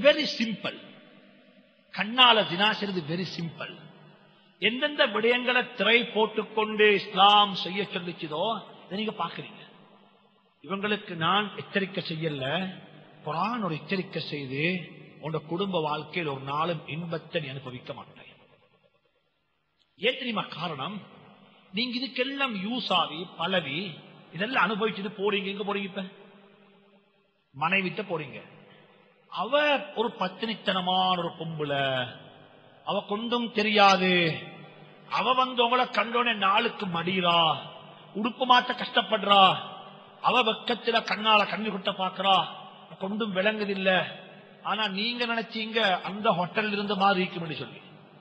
Very simple கண்ணால ஜினா செய்வது வெரி சிம்பிள் எந்தெந்த விடயங்களை திரை போட்டுக்கொண்டு இஸ்லாம் செய்ய சொல்லிச்சதோ இதை நீங்க பாக்குறீங்க இவங்களுக்கு நான் எச்சரிக்கை செய்யல குரான் ஒரு எச்சரிக்கை செய்து உங்க குடும்ப வாழ்க்கையில் ஒரு நாளும் இன்பத்தை நீ அனுபவிக்க மாட்டேன் ஏன் தெரியுமா காரணம் நீங்க இதுக்கெல்லாம் யூஸ் ஆகி பழவி இதெல்லாம் அனுபவிச்சுட்டு போறீங்க எங்க போறீங்க இப்ப மனைவிட்ட போறீங்க அவ ஒரு பத்தினித்தனமான ஒரு பொம்புல அவ கொண்டும் தெரியாது அவ வந்து உங்களை கண்டோனே நாளுக்கு மடிறா உடுப்பு மாத்த கஷ்டப்படுறா அவ வெக்கத்துல கண்ணால கண்ணி குட்ட பாக்குறா கொண்டும் விளங்குதில்ல ஆனா நீங்க நினைச்சீங்க அந்த ஹோட்டல் இருந்த மாதிரி இருக்கும்னு சொல்லி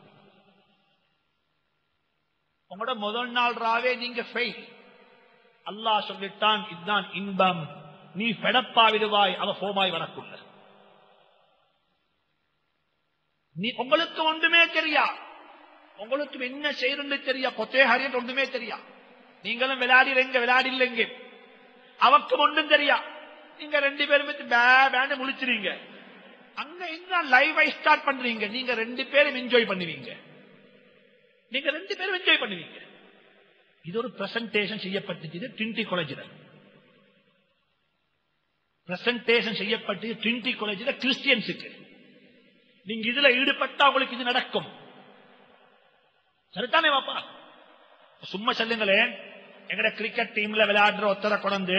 உங்களோட முதல் நாள் ராவே நீங்க ஃபெயில் அல்லாஹ் சொல்லிட்டான் இதுதான் இன்பம் நீ பெடப்பா விடுவாய் அவ போமாய் வரக்குள்ள நீ உங்களுக்கு ஒன்றுமே தெரியா உங்களுக்கு என்ன செய்யறது தெரியா கொத்தே ஹரியன் ஒன்றுமே தெரியா நீங்களும் விளையாடிறீங்க விளையாடில்லைங்க அவக்கும் ஒன்றும் தெரியா நீங்க ரெண்டு பேரும் பேண்டு முழிச்சிருங்க அங்க என்ன லைவை ஸ்டார்ட் பண்றீங்க நீங்க ரெண்டு பேரும் என்ஜாய் பண்ணுவீங்க நீங்க ரெண்டு பேரும் என்ஜாய் பண்ணுவீங்க இது ஒரு பிரசன்டேஷன் செய்யப்பட்டது ட்ரினிட்டி காலேஜில் பிரசன்டேஷன் செய்யப்பட்டது ட்ரினிட்டி காலேஜில் கிறிஸ்டியன்ஸுக்கு நீங்க இதுல ஈடுபட்டா உங்களுக்கு இது நடக்கும் சரிதானே பாப்பா சும்மா சொல்லுங்களேன் எங்கட கிரிக்கெட் டீம்ல விளையாடுற ஒத்தரை கொண்டு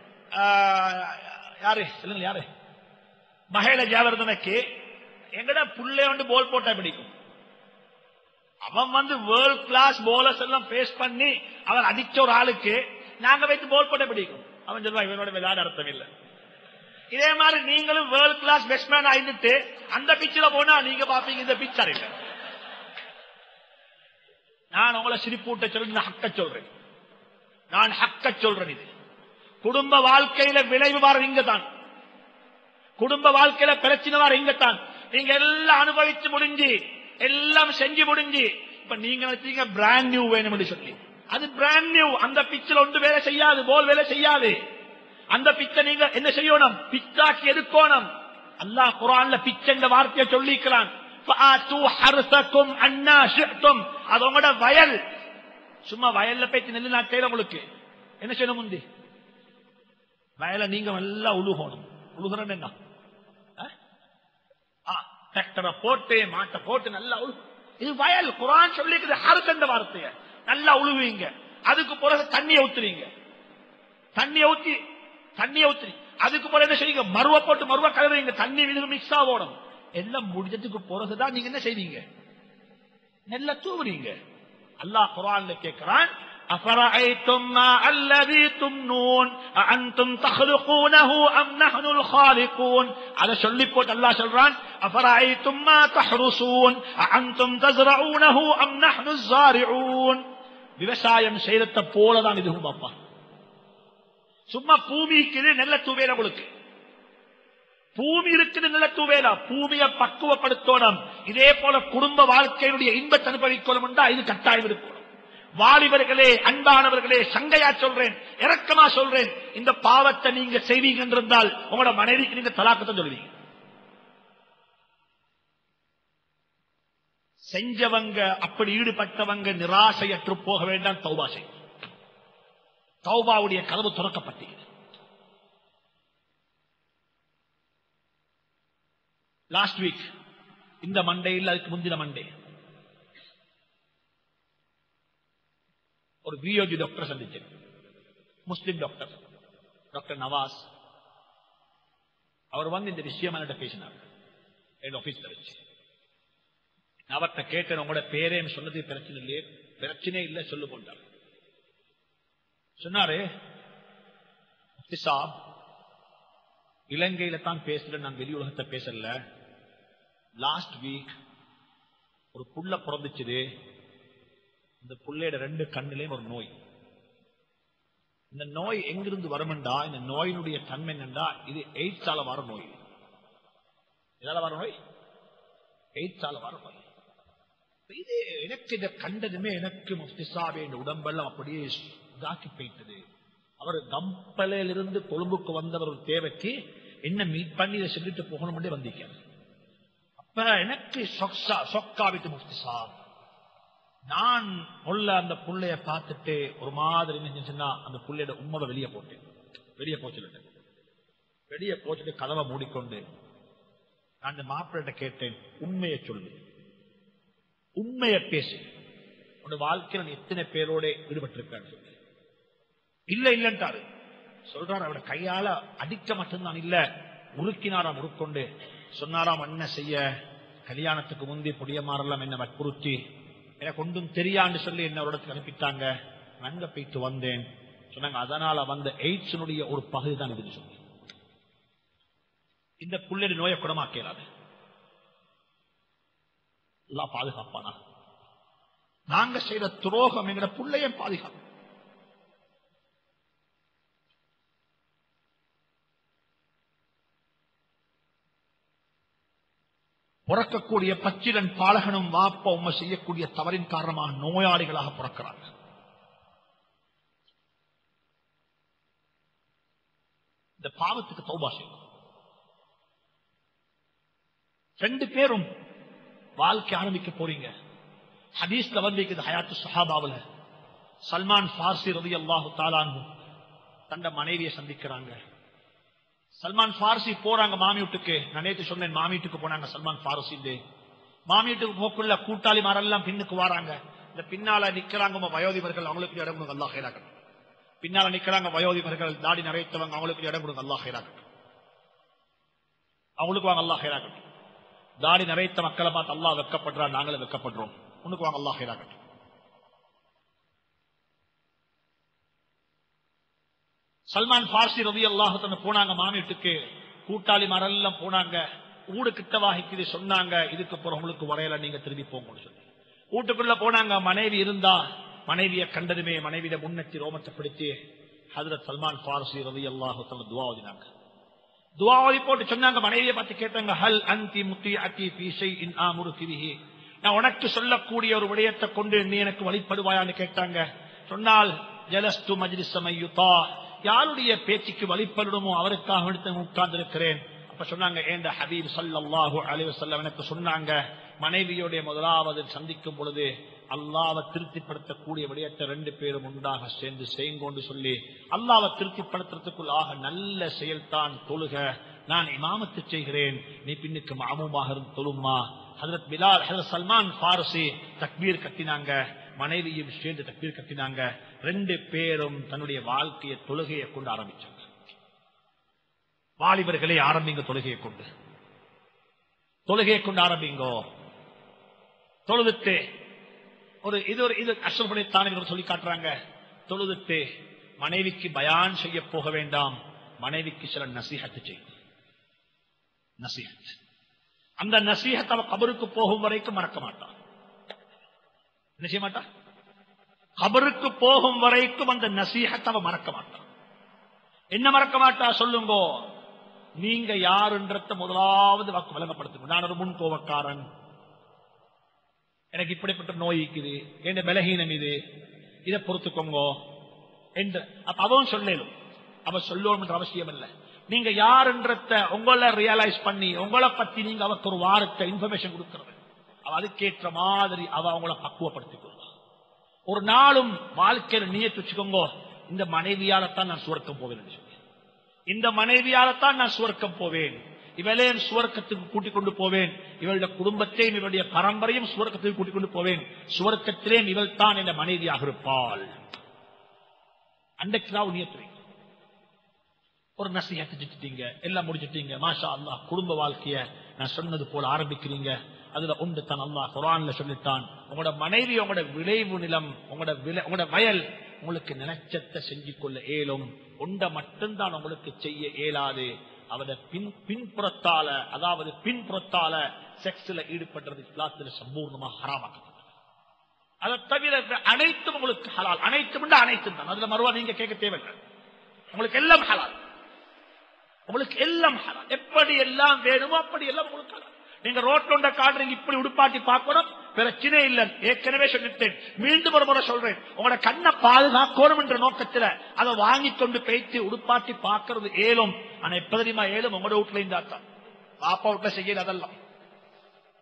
யாரு சொல்லுங்க யாரு மகேல ஜாவர்தனுக்கு எங்கட புள்ளை வந்து போல் போட்டா பிடிக்கும் அவன் வந்து வேர்ல்ட் கிளாஸ் போலர்ஸ் எல்லாம் பேஸ் பண்ணி அவர் அடிச்ச ஒரு ஆளுக்கு நாங்க வைத்து போல் போட்ட பிடிக்கும் அவன் சொல்லுவான் இவனோட விளையாட அர்த்தம் இல்லை இதே மாதிரி நீங்களும் வேர்ல்ட் கிளாஸ் பெஸ்ட்மேன் ஆயிட்டு அந்த பிச்சில போனா நீங்க பாப்பீங்க இந்த பிச் அறிவிக்க நான் உங்களை சிரிப்பூட்ட சொல்லி ஹக்க சொல்றேன் நான் ஹக்க சொல்றேன் இது குடும்ப வாழ்க்கையில விளைவு வார இங்க தான் குடும்ப வாழ்க்கையில பிரச்சனை வார இங்க தான் நீங்க எல்லாம் அனுபவிச்சு முடிஞ்சு எல்லாம் செஞ்சு முடிஞ்சு இப்ப நீங்க நினைச்சீங்க பிராண்ட் நியூ வேணும் சொல்லி அது பிராண்ட் நியூ அந்த பிச்சில் ஒன்று வேலை செய்யாது போல் வேலை செய்யாது அந்த பிச்சை நீங்க என்ன செய்யணும் பிச்சாக்கி எடுக்கணும் அல்லாஹ் குரான்ல பிச்சைங்க வார்த்தையை சொல்லிக்கிறான் அது உங்களோட வயல் சும்மா வயல்ல போய் நெல்லு நாட்டையில உங்களுக்கு என்ன செய்யணும் முந்தி வயல நீங்க நல்லா உழுகணும் உழுகிறன்னு என்ன டிராக்டரை போட்டு மாட்டை போட்டு நல்லா உழு இது வயல் குரான் சொல்லிக்குது ஹருசண்ட வார்த்தைய நல்லா உழுவீங்க அதுக்கு பிறகு தண்ணியை ஊத்துறீங்க தண்ணியை ஊத்தி தண்ணியை ஊத்துறீ அதுக்கு பிறகு என்ன செய்வீங்க மருவ போட்டு மருவ கலருவீங்க தண்ணி விழுகு மிக்ஸ் ஆகணும் எல்லாம் முடிஞ்சதுக்கு பிறகுதான் நீங்க என்ன செய்வீங்க நெல்ல தூவுறீங்க அல்லாஹ் குரான்ல கேட்கிறான் أفرأيتم ما الذي تمنون أأنتم تخلقونه أم نحن الخالقون على شلي قوت الله شلران أفرأيتم ما تحرسون أأنتم تزرعونه أم نحن الزارعون விவசாயம் செய்யறத போலதான் இதுவும் பாப்பா சும்மா பூமிக்கு நெல்ல தூவேல உங்களுக்கு பூமி இருக்குது நல்ல தூவேலா பூமியை பக்குவப்படுத்தணும் இதே போல குடும்ப வாழ்க்கையினுடைய இன்பத்தை அனுபவிக்கணும் இது கட்டாயம் இருக்கணும் வாலிபர்களே அன்பானவர்களே சங்கையா சொல்றேன் இறக்கமா சொல்றேன் இந்த பாவத்தை நீங்க செய்வீங்க என்றிருந்தால் உங்களோட மனைவிக்கு நீங்க தலாக்கத்தை சொல்லுவீங்க செஞ்சவங்க அப்படி ஈடுபட்டவங்க நிராசையற்று போக வேண்டாம் தௌபா செய்யும் தௌபாவுடைய கதவு துறக்கப்பட்டது லாஸ்ட் வீக் இந்த மண்டே இல்ல அதுக்கு முந்தின மண்டே ஒரு வியோஜி டாக்டர் சந்திச்சேன் முஸ்லிம் டாக்டர் டாக்டர் நவாஸ் அவர் வந்து இந்த விஷயம் என்கிட்ட பேசினார் என் ஆபீஸ்ல வச்சு நான் அவர்கிட்ட கேட்டேன் உங்களோட பேரேன்னு சொன்னது பிரச்சனை இல்லையே பிரச்சனை இல்லை சொல்லு போட்டார் சொன்னாரு சாப் இலங்கையில தான் பேசுறேன் நான் வெளி உலகத்தை பேசல லாஸ்ட் வீக் ஒரு புள்ள பிறந்துச்சுது இந்த புள்ளையோட ரெண்டு கண்ணிலையும் ஒரு நோய் இந்த நோய் எங்கிருந்து வருமெண்டா இந்த நோயினுடைய தன்மை என்னண்டா இது எய்ட்ஸால வர நோய் எதால வர நோய் எய்ட்ஸால வர நோய் இது எனக்கு இதை கண்டதுமே எனக்கு முஃப்திசாவே இந்த உடம்பெல்லாம் அப்படியே இதாக்கி போயிட்டது அவர் கம்பலையிலிருந்து கொழும்புக்கு வந்தவர் ஒரு தேவைக்கு என்ன மீட் பண்ணி இதை சொல்லிட்டு போகணும் வந்திருக்காரு அப்ப எனக்கு சொக்ஸா சொக்காவிட்டு முஃப்தி சார் நான் உள்ள அந்த புள்ளைய பார்த்துட்டு ஒரு மாதிரி இருந்துச்சுன்னா அந்த புள்ளையோட உண்மையை வெளியே போட்டேன் வெளியே போச்சுட்டேன் வெளியே போச்சுட்டு கதவை மூடிக்கொண்டு நான் அந்த மாப்பிள்ளைகிட்ட கேட்டேன் உண்மையை சொல்லு உண்மையை பேசு உன் வாழ்க்கையில நீ எத்தனை பேரோட ஈடுபட்டிருக்கான்னு சொல்லு இல்ல இல்லன்ட்டாரு சொல்றாரு அவட கையால அடிக்க மட்டும்தான் இல்ல உருக்கினாராம் உருக்கொண்டு சொன்னாராம் என்ன செய்ய கல்யாணத்துக்கு முந்தி புடியமாரெல்லாம் என்ன வற்புறுத்தி எனக்கு ஒன்றும் தெரியான்னு சொல்லி என்ன ஒரு இடத்துக்கு அனுப்பிட்டாங்க நான் அங்க போயிட்டு வந்தேன் சொன்னாங்க அதனால வந்த எய்ட்ஸினுடைய ஒரு பகுதி தான் இதுன்னு சொல்லி இந்த புள்ளடி நோயை குணமாக்கிறாரு எல்லாம் பாதுகாப்பானா நாங்க செய்த துரோகம் எங்கட புள்ளைய பாதுகாப்பு பிறக்கக்கூடிய பச்சிலன் பாலகனும் வாப்ப உண்மை செய்யக்கூடிய தவறின் காரணமாக நோயாளிகளாக பிறக்கிறாங்க இந்த பாவத்துக்கு தௌபா செய்யணும் ரெண்டு பேரும் வாழ்க்கை ஆரம்பிக்க போறீங்க ஹதீஸ்ல வந்து இருக்குது ஹயாத்து சஹாபாவுல சல்மான் ஃபார்சி ரவி அல்லாஹு தாலான்னு தண்ட மனைவியை சந்திக்கிறாங்க சல்மான் ஃபார்சி போறாங்க மாமி வீட்டுக்கு நான் நேற்று சொன்னேன் மாமி வீட்டுக்கு போனாங்க சல்மான் ஃபாரசி மாமி வீட்டுக்கு போக்குள்ள கூட்டாளி மாரெல்லாம் பின்னுக்கு வராங்க இந்த பின்னால நிக்கிறாங்க உங்க வயோதிபர்கள் அவங்களுக்கு இடம் கொடுங்க அல்லாஹ் ஹைராக்கட்டும் பின்னால நிக்கிறாங்க வயோதிபர்கள் தாடி நிறைத்தவங்க அவங்களுக்கு இடம் கொடுங்க அல்லாஹ் ஹைராக்கட்டும் அவங்களுக்கு வாங்க அல்லாஹ் ஹைராக்கட்டும் தாடி நிறைத்த மக்களை பார்த்து அல்லாஹ் வெக்கப்படுறா நாங்களும் வெக்கப்படுறோம் உனக்கு வாங்க அல்லாஹ் ஹைராக்கட்டும் சல்மான் பார்சி ரவி அல்லாஹு போனாங்க மாமிட்டுக்கு கூட்டாளி மரெல்லாம் போனாங்க ஊடு கிட்ட வாகிக்குது சொன்னாங்க இதுக்கு அப்புறம் உங்களுக்கு வரையல நீங்க திரும்பி போங்கன்னு சொல்லி வீட்டுக்குள்ள போனாங்க மனைவி இருந்தா மனைவியை கண்டதுமே மனைவியிட முன்னெத்தி ரோமத்தை பிடிச்சு ஹதரத் சல்மான் பார்சி ரவி அல்லாஹு துவா ஓதினாங்க துவாவதி போட்டு சொன்னாங்க மனைவியை பார்த்து கேட்டாங்க ஹல் அந்தி முத்தி அத்தி பீசை இன் ஆமுரு கிரிஹி நான் உனக்கு சொல்லக்கூடிய ஒரு விடயத்தை கொண்டு நீ எனக்கு வழிபடுவாயான்னு கேட்டாங்க சொன்னால் ஜலஸ்து மஜ்லிசமையுதா யாருடைய பேச்சுக்கு வழிபடணுமோ அவருக்காக எடுத்து உட்கார்ந்து இருக்கிறேன் அப்ப சொன்னாங்க ஏண்ட ஹபீப் சல்லாஹூ அலைவ செல்லம் எனக்கு சொன்னாங்க மனைவியுடைய முதலாவது சந்திக்கும் பொழுது அல்லாவை திருப்திப்படுத்தக்கூடிய விடயத்தை ரெண்டு பேரும் உண்டாக சேர்ந்து செய்யுங்கொண்டு சொல்லி அல்லாவை திருப்திப்படுத்துறதுக்குள்ளாக நல்ல செயல்தான் தொழுக நான் இமாமத்து செய்கிறேன் நீ பின்னுக்கு மாமுமாக இருந்து தொழுமா ஹதரத் பிலால் ஹதரத் சல்மான் பாரசி தக்பீர் கட்டினாங்க மனைவியும் சேர்ந்து தக்பீர் கட்டினாங்க ரெண்டு பேரும் தன்னுடைய வாழ்க்கையை தொழுகையை கொண்டு ஆரம்பிச்சாங்க வாலிபர்களே ஆரம்பிங்க தொழுகையை கொண்டு தொழுகையை கொண்டு ஆரம்பிங்கோ தொழுதுட்டு ஒரு இது ஒரு இது அஷ்ரபுடைத்தான சொல்லி காட்டுறாங்க தொழுதுட்டு மனைவிக்கு பயான் செய்ய போக வேண்டாம் மனைவிக்கு சில நசீகத்து செய்யும் நசீகத் அந்த நசீகத் அவ கபருக்கு போகும் வரைக்கும் மறக்க மாட்டான் என்ன செய்ய மாட்டான் கபருக்கு போகும் வரைக்கும் அந்த நசீகத் அவ மறக்க மாட்டான் என்ன மறக்க மாட்டா சொல்லுங்கோ நீங்க யாருன்றத முதலாவது வாக்கு விளங்கப்படுத்துங்க நான் ஒரு முன் கோவக்காரன் எனக்கு இப்படிப்பட்ட நோய் இருக்குது என் பலகீனம் இது இதை பொறுத்துக்கோங்க என்று அப்ப அவன் சொல்லலும் அவ சொல்லணும் என்ற அவசியம் இல்லை நீங்க யாருன்றத உங்களை ரியலைஸ் பண்ணி உங்களை பத்தி நீங்க அவருக்கு ஒரு வாரத்தை இன்ஃபர்மேஷன் கொடுக்கிறது அவ அதுக்கேற்ற மாதிரி அவ அவங்கள பக்குவப்படுத்திக் கொள்வா ஒரு நாளும் வாழ்க்கையில நீயத்து வச்சுக்கோங்க இந்த மனைவியாலத்தான் நான் சுவர்க்கம் போவேன் சொல்லி இந்த மனைவியாலத்தான் நான் சுவர்க்கம் போவேன் இவளையும் சுவர்க்கத்துக்கு கூட்டிக் கொண்டு போவேன் இவளுடைய குடும்பத்தையும் இவளுடைய பரம்பரையும் சுவர்க்கத்துக்கு கூட்டிக் கொண்டு போவேன் சுவர்க்கத்திலே இவள் தான் என்ற மனைவியாக இருப்பாள் அன்றைக்கு தான் நியத்து வைங்க ஒரு நசையை செஞ்சுட்டீங்க எல்லாம் முடிச்சிட்டீங்க மாஷா அல்லாஹ் குடும்ப வாழ்க்கைய நான் சொன்னது போல ஆரம்பிக்கிறீங்க அதுல உண்டு தான் அல்லாஹ் குரான்ல சொல்லிட்டான் உங்களோட மனைவி உங்களோட விளைவு நிலம் உங்களோட விளை உங்களோட வயல் உங்களுக்கு நினைச்சத்தை செஞ்சு கொள்ள இயலும் உண்டை மட்டும்தான் உங்களுக்கு செய்ய இயலாது அவட பின் பின்புறத்தால அதாவது பின்புறத்தால செக்ஸ்ல ஈடுபடுறது இஸ்லாத்துல சம்பூர்ணமா ஹராமாக்கப்பட்டது அதை தவிர அனைத்தும் உங்களுக்கு ஹலால் அனைத்தும் அனைத்தும் தான் அதுல மறுவா நீங்க கேட்க தேவையில்லை உங்களுக்கு எல்லாம் ஹலால் உங்களுக்கு எல்லாம் ஹலால் எப்படி எல்லாம் வேணுமோ அப்படி எல்லாம் உங்களுக்கு ஹலால் நீங்க ரோட்ல காடுறீங்க இப்படி உடுப்பாட்டி பார்க்கணும் பிரச்சனை இல்லை ஏற்கனவே சொல்லிட்டேன் மீண்டும் ஒரு முறை சொல்றேன் உங்களோட கண்ணை பாதுகாக்கணும் என்ற நோக்கத்துல அதை வாங்கி கொண்டு பேச்சு உடுப்பாட்டி பார்க்கறது ஏலும் ஆனா எப்ப தெரியுமா ஏலும் உங்களோட வீட்டுல இருந்தா தான் பாப்பா வீட்டுல செய்யல அதெல்லாம்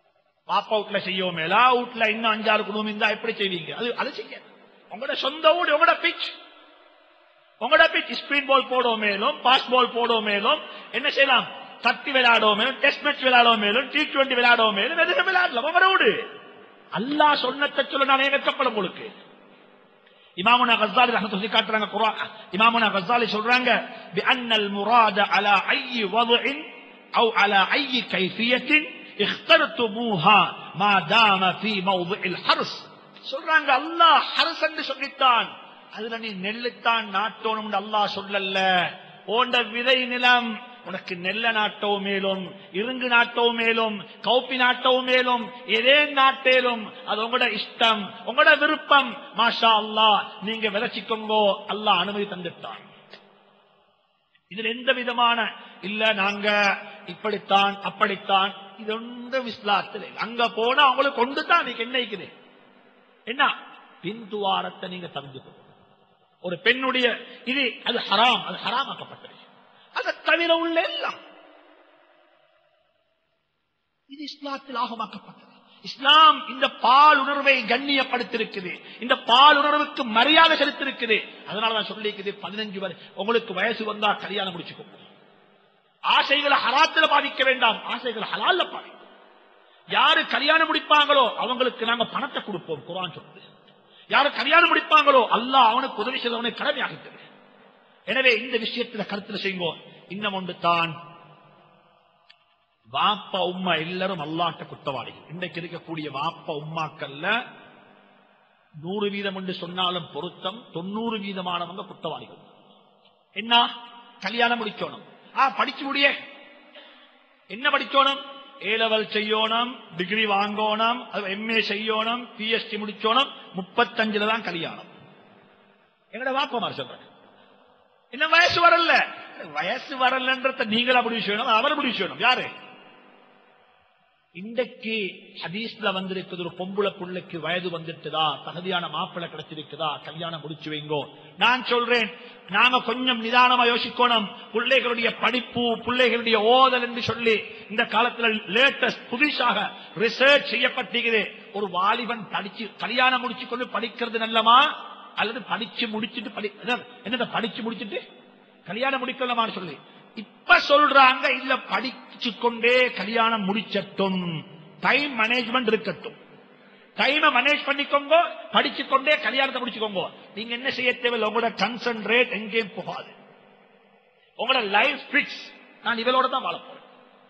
பாப்பா வீட்டுல செய்யவும் மேலா வீட்டுல இன்னும் அஞ்சாறு குடும்பம் இருந்தா எப்படி செய்வீங்க அது அது செய்ய உங்களோட சொந்த வீடு உங்களோட பிச் உங்களோட பிச் ஸ்பீட் பால் போடுவோம் மேலும் பாஸ் பால் போடுவோம் மேலும் என்ன செய்யலாம் தட்டி விளையாடுவோம் மேலும் டெஸ்ட் மேட்ச் விளையாடுவோம் மேலும் டி டுவெண்டி விளையாடுவோம் மேலும் எதுவும் விளையாடலாம் உங்களோட வீடு அல்லாஹ் சொன்னத்தை சொல்ல நான் வெக்கப்படும் உங்களுக்கு இமாமுனா கஸ்ஸாலி ரஹ்மத்துல்லாஹி காட்டுறாங்க குர்ஆன் இமாமுனா கஸ்ஸாலி சொல்றாங்க بان المراد على اي وضع او على اي كيفيه اخترتموها ما دام في موضع الحرس சொல்றாங்க அல்லாஹ் ஹர்ஸ் என்று சொல்லித்தான் அதுல நீ நெல்லுத்தான் நாட்டோணும் அல்லாஹ் சொல்லல ஓண்ட விதை நிலம் உனக்கு நெல்ல நாட்டவும் மேலும் இருங்கு நாட்டவும் மேலும் கௌப்பி நாட்டவும் மேலும் எதே நாட்டேலும் அது உங்களோட இஷ்டம் உங்களோட விருப்பம் மாஷா அல்லாஹ் நீங்க விளைச்சிக்கோங்கோ அல்லாஹ் அனுமதி தந்துட்டான் இதுல எந்த விதமான இல்ல நாங்க இப்படித்தான் அப்படித்தான் இது ஒன்றும் இஸ்லாத்தில் இல்லை. அங்க போனா அவங்களுக்கு கொண்டு தான் நீங்க என்ன இருக்குது என்ன பின்துவாரத்தை நீங்க தெரிஞ்சுக்கணும் ஒரு பெண்ணுடைய இது அது ஹராம் அது ஹராமாக்கப்பட்டது அதை தவிர உள்ள எல்லாம் இது இஸ்லாத்தில் ஆகமாக்கப்பட்டது இஸ்லாம் இந்த பால் உணர்வை கண்ணியப்படுத்திருக்குது இந்த பால் உணர்வுக்கு மரியாதை செலுத்திருக்குது அதனாலதான் சொல்லிக்குது பதினஞ்சு வரை உங்களுக்கு வயசு வந்தா கல்யாணம் முடிச்சுக்கோங்க ஆசைகளை ஹராத்துல பாதிக்க வேண்டாம் ஆசைகளை ஹலால்ல பாதிக்கும் யாரு கல்யாணம் முடிப்பாங்களோ அவங்களுக்கு நாங்க பணத்தை கொடுப்போம் குரான் சொல்லுது யாரு கல்யாணம் முடிப்பாங்களோ அல்லாஹ் அவனுக்கு உதவி செய்தவனை கடமையாகிட்டது எனவே இந்த விஷயத்துல கருத்துல செய்யுங்கோ இன்னும் ஒன்று தான் வாப்பா உம்மா எல்லாரும் அல்லாட்ட குற்றவாளிகள் இன்றைக்கு இருக்கக்கூடிய வாப்பா உம்மாக்கல்ல நூறு வீதம் என்று சொன்னாலும் பொருத்தம் தொண்ணூறு வீதமானவங்க குற்றவாளிகள் என்ன கல்யாணம் முடிக்கணும் ஆ படிச்சு முடிய என்ன படிக்கணும் ஏ லெவல் செய்யணும் டிகிரி வாங்கணும் எம்ஏ செய்யணும் பிஎஸ்டி முடிச்சோணும் முப்பத்தஞ்சுல தான் கல்யாணம் எங்கட வாப்பமார் சொல்றேன் என்ன வயசு வரல வயசு வரலன்றத நீங்களா முடிவு செய்யணும் அவர் முடிவு செய்யணும் யாரு இன்றைக்கு ஹதீஸ்ல வந்திருக்குது ஒரு பொம்புளை புள்ளைக்கு வயது வந்துட்டுதா தகுதியான மாப்பிள்ளை கிடைச்சிருக்குதா கல்யாணம் முடிச்சு வைங்கோ நான் சொல்றேன் நாங்க கொஞ்சம் நிதானமா யோசிக்கணும் பிள்ளைகளுடைய படிப்பு பிள்ளைகளுடைய ஓதல் என்று சொல்லி இந்த காலத்துல லேட்டஸ்ட் புதுசாக ரிசர்ச் செய்யப்பட்டிருக்குது ஒரு வாலிபன் படிச்சு கல்யாணம் முடிச்சு கொண்டு படிக்கிறது நல்லமா அல்லது படிச்சு முடிச்சிட்டு படி என்னத படிச்சு முடிச்சிட்டு கல்யாணம் முடிக்கலாமான்னு சொல்லி இப்ப சொல்றாங்க இல்ல படிச்சு கொண்டே கல்யாணம் முடிச்சட்டும் டைம் மேனேஜ்மெண்ட் இருக்கட்டும் டைமை மேனேஜ் பண்ணிக்கோங்க படிச்சு கொண்டே கல்யாணத்தை முடிச்சுக்கோங்க நீங்க என்ன செய்ய தேவையில்லை உங்களோட கன்சன்ட்ரேட் எங்கேயும் போகாது உங்களோட லைஃப் பிக்ஸ் நான் இவளோட தான் வாழ போறேன்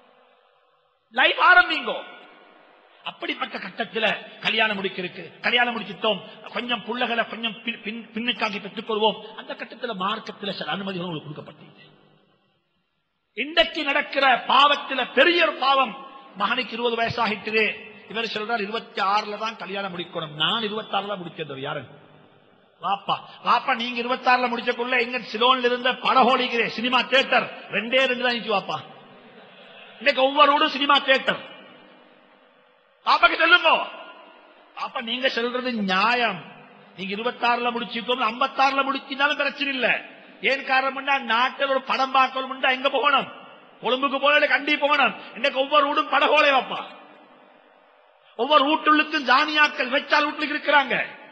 லைஃப் ஆரம்பிங்கோ அப்படிப்பட்ட கட்டத்தில் கல்யாணம் முடிக்கிறதுக்கு கல்யாணம் முடிச்சிட்டோம் கொஞ்சம் புள்ளைகளை கொஞ்சம் பின்- பின்- பின்னுக்காகி பெற்றுக் கொள்வோம் அந்த கட்டத்தில் மார்க்கத்தில் சில அனுமதிகள் உங்களுக்கு கொடுக்கப்பட்டது இன்றைக்கு நடக்கிற பாவத்துல பெரிய ஒரு பாவம் மகனுக்கு இருபது வயசாகிட்டு இவர் சொல்றார் இருபத்தி ஆறுல தான் கல்யாணம் முடிக்கணும் நான் இருபத்தி ஆறுல முடிச்சது யாரு வாப்பா வாப்பா நீங்க இருபத்தி ஆறுல முடிச்சக்குள்ள எங்க சிலோன்ல இருந்த படஹோலிக்கிறே சினிமா தியேட்டர் ரெண்டே ரெண்டு தான் இருந்துச்சு வாப்பா இன்னைக்கு ஒவ்வொரு வீடும் சினிமா தியேட்டர் பாப்பாக்கு சொல்லுங்க பாப்பா நீங்க சொல்றது நியாயம் நீங்க இருபத்தாறுல முடிச்சுக்கோங்க ஐம்பத்தாறுல முடிச்சிருந்தாலும் பிரச்சனை இல்ல ஏன் காரணம்னா நாட்டில் ஒரு படம் பார்க்கணும்னா எங்க போகணும் கொழும்புக்கு போகல கண்டி போகணும் இன்னைக்கு ஒவ்வொரு வீடும் படகோலை வாப்பா ஒவ்வொரு வீட்டுள்ளுக்கும் ஜானியாக்கள் வெச்சால் வீட்டுக்கு இருக்கிறாங்க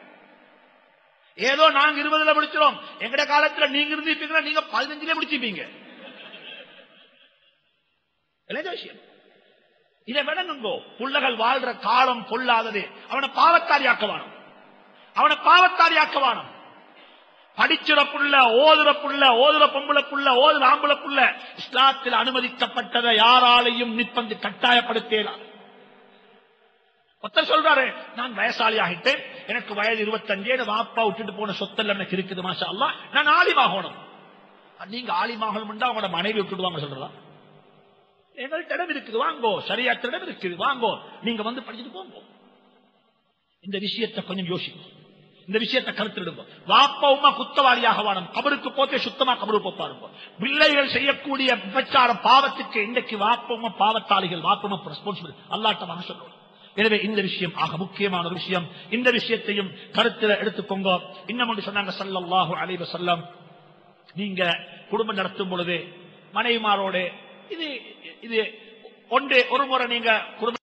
ஏதோ நாங்க இருபதுல முடிச்சிரோம் எங்கட காலத்துல நீங்க இருந்திருப்பீங்கன்னா நீங்க பதினஞ்சுல முடிச்சிருப்பீங்க இல்லையா விஷயம் இதை விளங்குங்கோ புள்ளகள் வாழ்ற காலம் பொல்லாதது அவனை பாவத்தாரி ஆக்கவானும் அவனை பாவத்தாரி ஆக்கவானும் படிச்சுற புள்ள ஓதுற புள்ள ஓதுற பொம்புல புள்ள ஓதுற ஆம்புல புள்ள இஸ்லாத்தில் அனுமதிக்கப்பட்டதை யாராலையும் நிற்பந்து கட்டாயப்படுத்தலாம் ஒருத்தர் சொல்றாரு நான் வயசாளி ஆகிட்டேன் எனக்கு வயது இருபத்தஞ்சு என் வாப்பா விட்டுட்டு போன சொத்தல் எனக்கு இருக்குது மாஷா அல்லா நான் ஆலிமாகணும் நீங்க ஆலிமாகணும் உங்களோட மனைவி விட்டுடுவாங்க சொல்றதா எங்கள்கிட்ட இடம் இருக்குது வாங்கோ சரியாத்த இடம் இருக்குது வாங்கோ நீங்க வந்து படிச்சுட்டு போங்க இந்த விஷயத்தை கொஞ்சம் யோசிக்கும் இந்த விஷயத்தை கருத்திடுங்க வாப்பா உமா குத்தவாளியாக வாழும் கபருக்கு போத்தே சுத்தமா கபரு போப்பாருங்க பிள்ளைகள் செய்யக்கூடிய விபச்சார பாவத்துக்கு இன்றைக்கு வாப்பமா பாவத்தாளிகள் வாப்பமா ரெஸ்பான்சிபிள் அல்லாட்ட வாங்க சொல்லணும் எனவே இந்த விஷயம் ஆக முக்கியமான ஒரு விஷயம் இந்த விஷயத்தையும் கருத்தில் எடுத்துக்கோங்க இன்னும் ஒன்று சொன்னாங்க சல்லல்லாஹு அலைஹி வஸல்லம் நீங்க குடும்பம் நடத்தும் பொழுது மனைவிமாரோடு இது இது ஒன்று ஒரு முறை நீங்க குடும்ப